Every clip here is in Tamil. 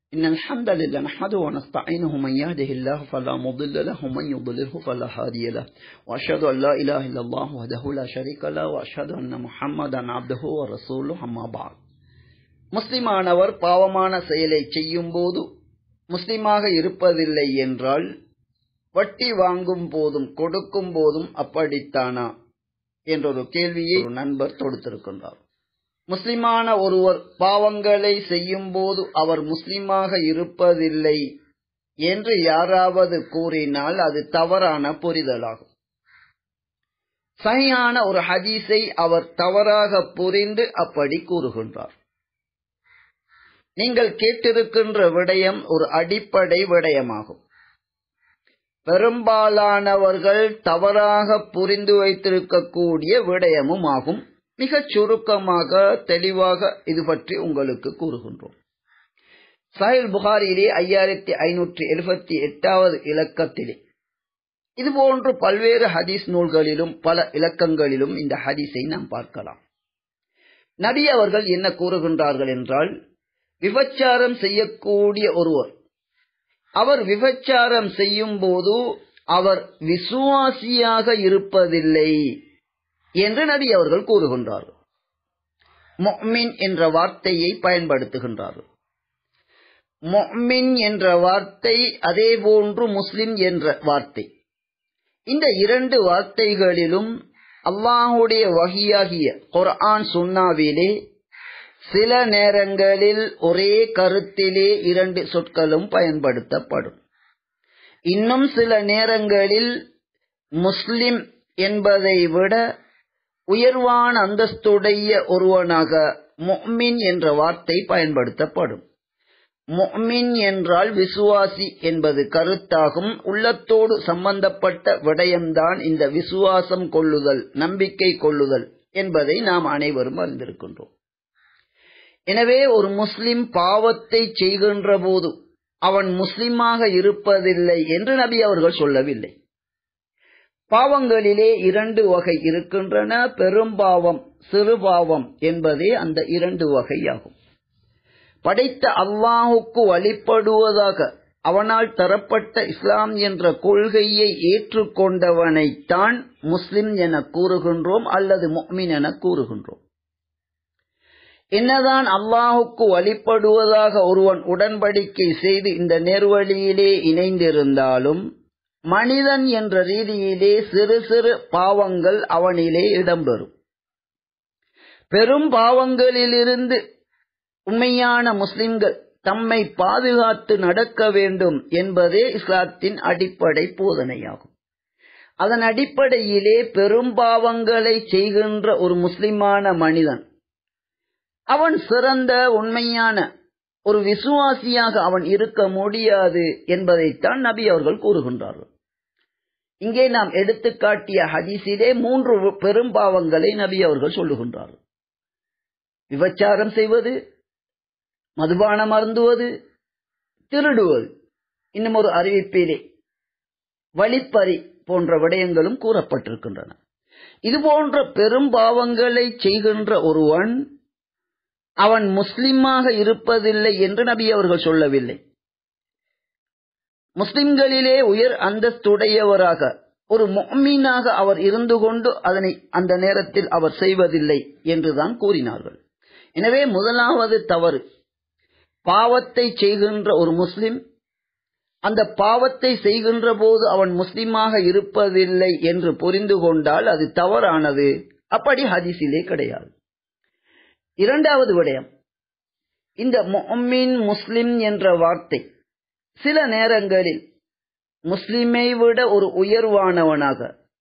إن الحمد لله نحمده ونستعينه من يهده الله فلا مضل له ومن يضلله فلا هادي له وأشهد أن لا إله إلا الله وحده لا شريك له وأشهد أن محمدا عبده ورسوله أما بعد முஸ்லிமானவர் பாவமான செயலை செய்யும் போது முஸ்லிமாக இருப்பதில்லை என்றால் வட்டி வாங்கும் போதும் கொடுக்கும் போதும் அப்படித்தானா என்றொரு கேள்வியை ஒரு நண்பர் தொடுத்திருக்கின்றார் முஸ்லிமான ஒருவர் பாவங்களை செய்யும் போது அவர் முஸ்லிமாக இருப்பதில்லை என்று யாராவது கூறினால் அது தவறான புரிதலாகும் சரியான ஒரு ஹதீஸை அவர் தவறாக புரிந்து அப்படி கூறுகின்றார் நீங்கள் கேட்டிருக்கின்ற விடயம் ஒரு அடிப்படை விடயமாகும் பெரும்பாலானவர்கள் தவறாக புரிந்து வைத்திருக்கக்கூடிய விடயமும் ஆகும் மிகச் சுருக்கமாக தெளிவாக இது பற்றி உங்களுக்கு கூறுகின்றோம் சாஹில் புகாரியிலே ஐயாயிரத்தி ஐநூற்றி எழுபத்தி எட்டாவது இலக்கத்திலே இதுபோன்று பல்வேறு ஹதீஸ் நூல்களிலும் பல இலக்கங்களிலும் இந்த ஹதீஸை நாம் பார்க்கலாம் நபி அவர்கள் என்ன கூறுகின்றார்கள் என்றால் விபச்சாரம் செய்யக்கூடிய ஒருவர் அவர் விபச்சாரம் செய்யும் போது அவர் விசுவாசியாக இருப்பதில்லை என்று நபி அவர்கள் கூறுகின்றார்கள் மொமின் என்ற வார்த்தையை பயன்படுத்துகின்றார்கள் மொமின் என்ற வார்த்தை அதே போன்று முஸ்லிம் என்ற வார்த்தை இந்த இரண்டு வார்த்தைகளிலும் அல்லாஹுடைய வகியாகிய குர்ஆன் சுன்னாவிலே சில நேரங்களில் ஒரே கருத்திலே இரண்டு சொற்களும் பயன்படுத்தப்படும் இன்னும் சில நேரங்களில் முஸ்லிம் என்பதை விட உயர்வான அந்தஸ்துடைய ஒருவனாக மொமின் என்ற வார்த்தை பயன்படுத்தப்படும் மொமின் என்றால் விசுவாசி என்பது கருத்தாகும் உள்ளத்தோடு சம்பந்தப்பட்ட விடயம்தான் இந்த விசுவாசம் கொள்ளுதல் நம்பிக்கை கொள்ளுதல் என்பதை நாம் அனைவரும் அறிந்திருக்கின்றோம் எனவே ஒரு முஸ்லிம் பாவத்தை செய்கின்ற போது அவன் முஸ்லிமாக இருப்பதில்லை என்று நபி அவர்கள் சொல்லவில்லை பாவங்களிலே இரண்டு வகை இருக்கின்றன பெரும்பாவம் சிறுபாவம் என்பதே அந்த இரண்டு வகையாகும் படைத்த அல்லாஹுக்கு வழிபடுவதாக அவனால் தரப்பட்ட இஸ்லாம் என்ற கொள்கையை ஏற்றுக்கொண்டவனைத்தான் முஸ்லிம் என கூறுகின்றோம் அல்லது மொமின் என கூறுகின்றோம் என்னதான் அல்லாஹுக்கு வழிபடுவதாக ஒருவன் உடன்படிக்கை செய்து இந்த நேர்வழியிலே இணைந்திருந்தாலும் மனிதன் என்ற ரீதியிலே சிறு சிறு பாவங்கள் அவனிலே இடம்பெறும் பெரும் பாவங்களிலிருந்து உண்மையான முஸ்லிம்கள் தம்மை பாதுகாத்து நடக்க வேண்டும் என்பதே இஸ்லாத்தின் அடிப்படை போதனையாகும் அதன் அடிப்படையிலே பெரும் பாவங்களை செய்கின்ற ஒரு முஸ்லிமான மனிதன் அவன் சிறந்த உண்மையான ஒரு விசுவாசியாக அவன் இருக்க முடியாது என்பதைத்தான் நபி அவர்கள் கூறுகின்றார்கள் இங்கே நாம் எடுத்துக்காட்டிய ஹதீஸிலே மூன்று பெரும் பாவங்களை நபி அவர்கள் சொல்லுகின்றார்கள் விபச்சாரம் செய்வது மதுபானம் அருந்துவது திருடுவது இன்னும் ஒரு அறிவிப்பிலே வழிப்பறி போன்ற விடயங்களும் கூறப்பட்டிருக்கின்றன இது போன்ற பெரும் பாவங்களை செய்கின்ற ஒருவன் அவன் முஸ்லிமாக இருப்பதில்லை என்று நபி அவர்கள் சொல்லவில்லை முஸ்லிம்களிலே உயர் அந்தஸ்துடையவராக ஒரு மொம்மீனாக அவர் இருந்து கொண்டு அதனை அந்த நேரத்தில் அவர் செய்வதில்லை என்றுதான் கூறினார்கள் எனவே முதலாவது தவறு பாவத்தை செய்கின்ற ஒரு முஸ்லிம் அந்த பாவத்தை செய்கின்ற போது அவன் முஸ்லிமாக இருப்பதில்லை என்று புரிந்து கொண்டால் அது தவறானது அப்படி ஹதீஸிலே கிடையாது இரண்டாவது விடயம் இந்த மொமின் முஸ்லிம் என்ற வார்த்தை சில நேரங்களில் முஸ்லிமை விட ஒரு உயர்வானவனாக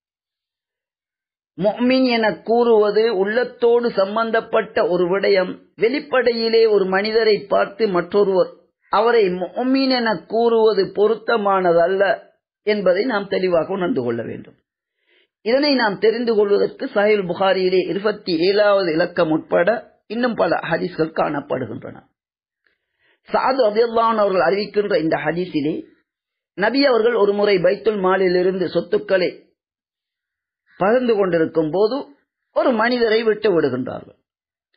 மொமின் என கூறுவது உள்ளத்தோடு சம்பந்தப்பட்ட ஒரு விடயம் வெளிப்படையிலே ஒரு மனிதரை பார்த்து மற்றொருவர் அவரை மொமின் என கூறுவது பொருத்தமானதல்ல என்பதை நாம் தெளிவாக உணர்ந்து கொள்ள வேண்டும் இதனை நாம் தெரிந்து கொள்வதற்கு சாஹில் புகாரியிலே இருபத்தி ஏழாவது இலக்கம் உட்பட இன்னும் பல ஹதீஸ்கள் காணப்படுகின்றன சாது அபியுல்லான் அவர்கள் அறிவிக்கின்ற இந்த ஹதீஸிலே நபி அவர்கள் ஒரு முறை பைத்துல் மாலிலிருந்து சொத்துக்களை பகிர்ந்து கொண்டிருக்கும் போது ஒரு மனிதரை விட்டு விடுகின்றார்கள்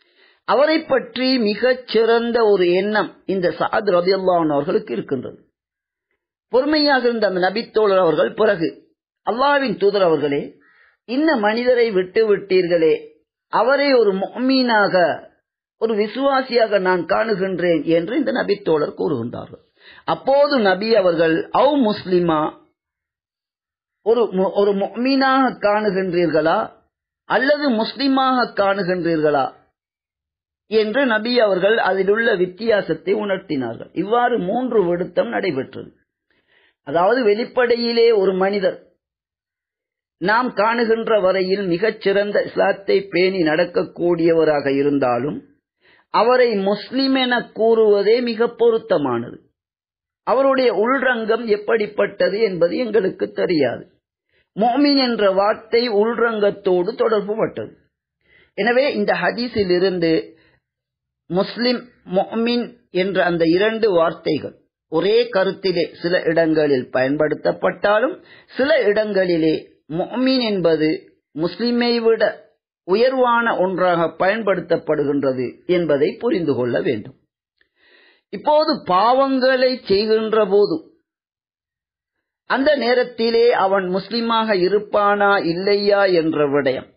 அவரை பற்றி மிகச் சிறந்த ஒரு எண்ணம் இந்த சாத் ரதியல்லான் அவர்களுக்கு இருக்கின்றது பொறுமையாக இருந்த அந்த நபித்தோழர் அவர்கள் பிறகு அல்லாவின் தூதர் அவர்களே இந்த மனிதரை விட்டு விட்டீர்களே அவரை ஒரு மொமீனாக ஒரு விசுவாசியாக நான் காணுகின்றேன் என்று இந்த நபித்தோழர் கூறுகின்றார்கள் அப்போது நபி அவர்கள் அவ் முஸ்லிமா ஒரு ஒரு மொமீனாக காணுகின்றீர்களா அல்லது முஸ்லிமாக காணுகின்றீர்களா என்று நபி அவர்கள் அதிலுள்ள வித்தியாசத்தை உணர்த்தினார்கள் இவ்வாறு மூன்று விடுத்தம் நடைபெற்றது அதாவது வெளிப்படையிலே ஒரு மனிதர் நாம் காணுகின்ற வரையில் மிகச் சிறந்த இஸ்லாத்தை பேணி நடக்கக்கூடியவராக இருந்தாலும் அவரை முஸ்லிம் என கூறுவதே மிக பொருத்தமானது அவருடைய உள்ரங்கம் எப்படிப்பட்டது என்பது எங்களுக்கு தெரியாது மோமின் என்ற வார்த்தை உள்ரங்கத்தோடு தொடர்பு பட்டது எனவே இந்த ஹதீஸில் இருந்து முஸ்லிம் மொமின் என்ற அந்த இரண்டு வார்த்தைகள் ஒரே கருத்திலே சில இடங்களில் பயன்படுத்தப்பட்டாலும் சில இடங்களிலே மொமின் என்பது முஸ்லிமை விட உயர்வான ஒன்றாக பயன்படுத்தப்படுகின்றது என்பதை புரிந்து கொள்ள வேண்டும் இப்போது பாவங்களை செய்கின்ற போது அந்த நேரத்திலே அவன் முஸ்லிமாக இருப்பானா இல்லையா என்ற விடயம்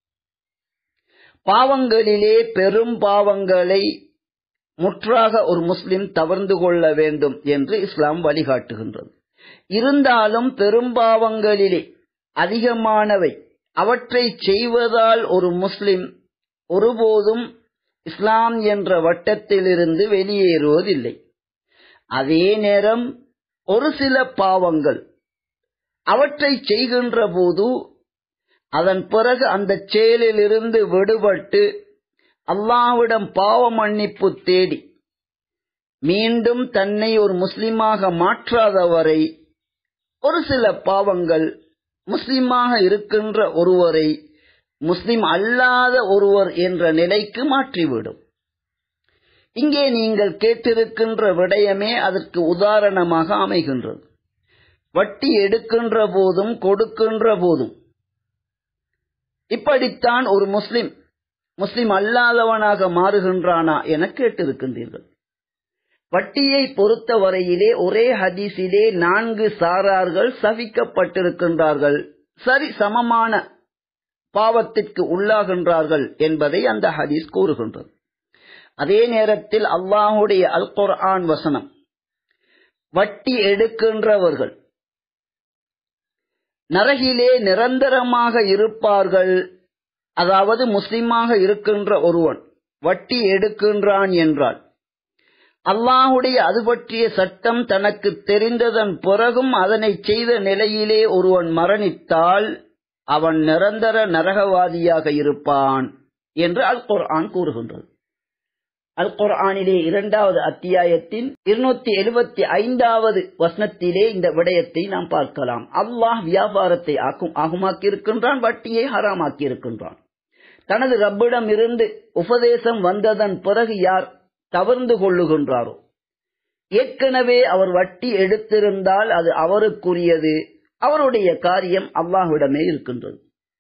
பாவங்களிலே பெரும் பாவங்களை முற்றாக ஒரு முஸ்லிம் தவர்ந்து கொள்ள வேண்டும் என்று இஸ்லாம் வழிகாட்டுகின்றது இருந்தாலும் பெரும்பாவங்களிலே அதிகமானவை அவற்றை செய்வதால் ஒரு முஸ்லிம் ஒருபோதும் இஸ்லாம் என்ற வட்டத்திலிருந்து வெளியேறுவதில்லை அதே நேரம் ஒரு சில பாவங்கள் அவற்றை செய்கின்ற போது அதன் பிறகு அந்த செயலிலிருந்து விடுபட்டு அல்லாவிடம் பாவ மன்னிப்பு தேடி மீண்டும் தன்னை ஒரு முஸ்லிமாக மாற்றாதவரை ஒரு சில பாவங்கள் முஸ்லிமாக இருக்கின்ற ஒருவரை முஸ்லிம் அல்லாத ஒருவர் என்ற நிலைக்கு மாற்றிவிடும் இங்கே நீங்கள் கேட்டிருக்கின்ற விடயமே அதற்கு உதாரணமாக அமைகின்றது வட்டி எடுக்கின்ற போதும் கொடுக்கின்ற போதும் இப்படித்தான் ஒரு முஸ்லிம் முஸ்லிம் அல்லாதவனாக மாறுகின்றானா என கேட்டிருக்கின்றீர்கள் வட்டியை பொறுத்த வரையிலே ஒரே ஹதீஸிலே நான்கு சாரார்கள் சவிக்கப்பட்டிருக்கின்றார்கள் சரி சமமான பாவத்திற்கு உள்ளாகின்றார்கள் என்பதை அந்த ஹதீஸ் கூறுகின்றது அதே நேரத்தில் அல்லாஹுடைய அல் குர்ஆன் வசனம் வட்டி எடுக்கின்றவர்கள் நரகிலே நிரந்தரமாக இருப்பார்கள் அதாவது முஸ்லிமாக இருக்கின்ற ஒருவன் வட்டி எடுக்கின்றான் என்றால் அல்லாஹுடைய அது பற்றிய சட்டம் தனக்கு தெரிந்ததன் பிறகும் அதனை செய்த நிலையிலே ஒருவன் மரணித்தால் அவன் நிரந்தர நரகவாதியாக இருப்பான் என்று அல் குர்ஆன் கூறுகின்றது அல் குர்ஆனிலே இரண்டாவது அத்தியாயத்தின் இருநூத்தி எழுபத்தி ஐந்தாவது வசனத்திலே இந்த விடயத்தை நாம் பார்க்கலாம் அல்லாஹ் வியாபாரத்தை ஆக்கும் ஆகுமாக்கி இருக்கின்றான் வட்டியை ஹராமாக்கி இருக்கின்றான் தனது ரப்பிடம் இருந்து உபதேசம் வந்ததன் பிறகு யார் தவறுந்து கொள்ளுகின்றாரோ ஏற்கனவே அவர் வட்டி எடுத்திருந்தால் அது அவருக்குரியது அவருடைய காரியம் அல்லாஹ்விடமே இருக்கின்றது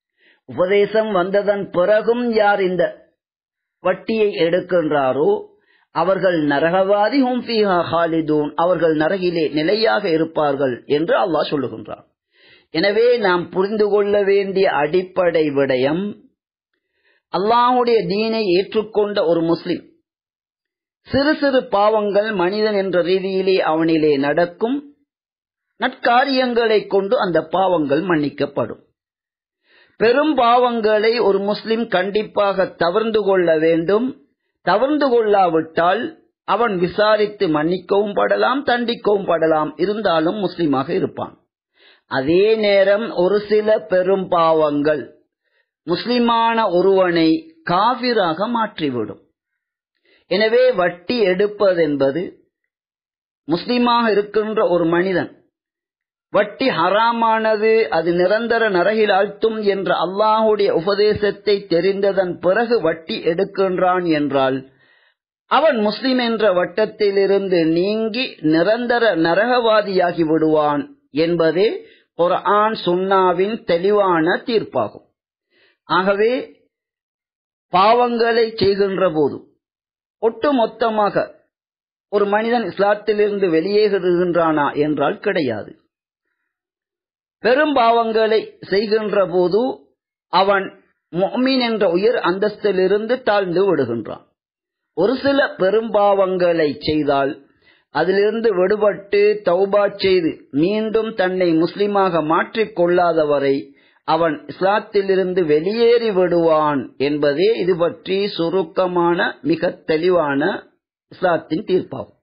உபதேசம் வந்ததன் பிறகும் யார் இந்த வட்டியை எடுக்கின்றாரோ அவர்கள் நரகவாதி ஹும் ஃபீஹா ஹாலிதூன் அவர்கள் நரகிலே நிலையாக இருப்பார்கள் என்று அல்லாஹ் சொல்லுகின்றார் எனவே நாம் புரிந்து கொள்ள வேண்டிய அடிப்படை விடயம் அல்லாஹுடைய தீனை ஏற்றுக்கொண்ட ஒரு முஸ்லிம் சிறு சிறு பாவங்கள் மனிதன் என்ற ரீதியிலே அவனிலே நடக்கும் நற்காரியங்களை கொண்டு அந்த பாவங்கள் மன்னிக்கப்படும் பெரும் பாவங்களை ஒரு முஸ்லிம் கண்டிப்பாக தவிர்ந்து கொள்ள வேண்டும் தவிர்ந்து கொள்ளாவிட்டால் அவன் விசாரித்து மன்னிக்கவும் படலாம் தண்டிக்கவும் படலாம் இருந்தாலும் முஸ்லிமாக இருப்பான் அதே நேரம் ஒரு சில பெரும் பாவங்கள் முஸ்லிமான ஒருவனை காவிராக மாற்றிவிடும் எனவே வட்டி எடுப்பதென்பது முஸ்லிமாக இருக்கின்ற ஒரு மனிதன் வட்டி ஹராமானது அது நிரந்தர நரகில் ஆழ்த்தும் என்ற அல்லாஹுடைய உபதேசத்தை தெரிந்ததன் பிறகு வட்டி எடுக்கின்றான் என்றால் அவன் முஸ்லிம் என்ற வட்டத்திலிருந்து நீங்கி நிரந்தர நரகவாதியாகி விடுவான் என்பதே குர்ஆன் சுன்னாவின் தெளிவான தீர்ப்பாகும் ஆகவே பாவங்களை செய்கின்ற போது ஒட்டுமொத்தமாக ஒரு மனிதன் இஸ்லாத்திலிருந்து வெளியேறுகின்றானா என்றால் கிடையாது பெரும் பாவங்களை செய்கின்ற போது அவன் மொமீன் என்ற உயர் அந்தஸ்திலிருந்து தாழ்ந்து விடுகின்றான் ஒரு சில பெரும்பாவங்களை செய்தால் அதிலிருந்து விடுபட்டு தௌபா செய்து மீண்டும் தன்னை முஸ்லிமாக மாற்றிக் கொள்ளாதவரை அவன் இஸ்லாத்திலிருந்து வெளியேறி விடுவான் என்பதே இது பற்றி சுருக்கமான மிக தெளிவான இஸ்லாத்தின் தீர்ப்பாகும்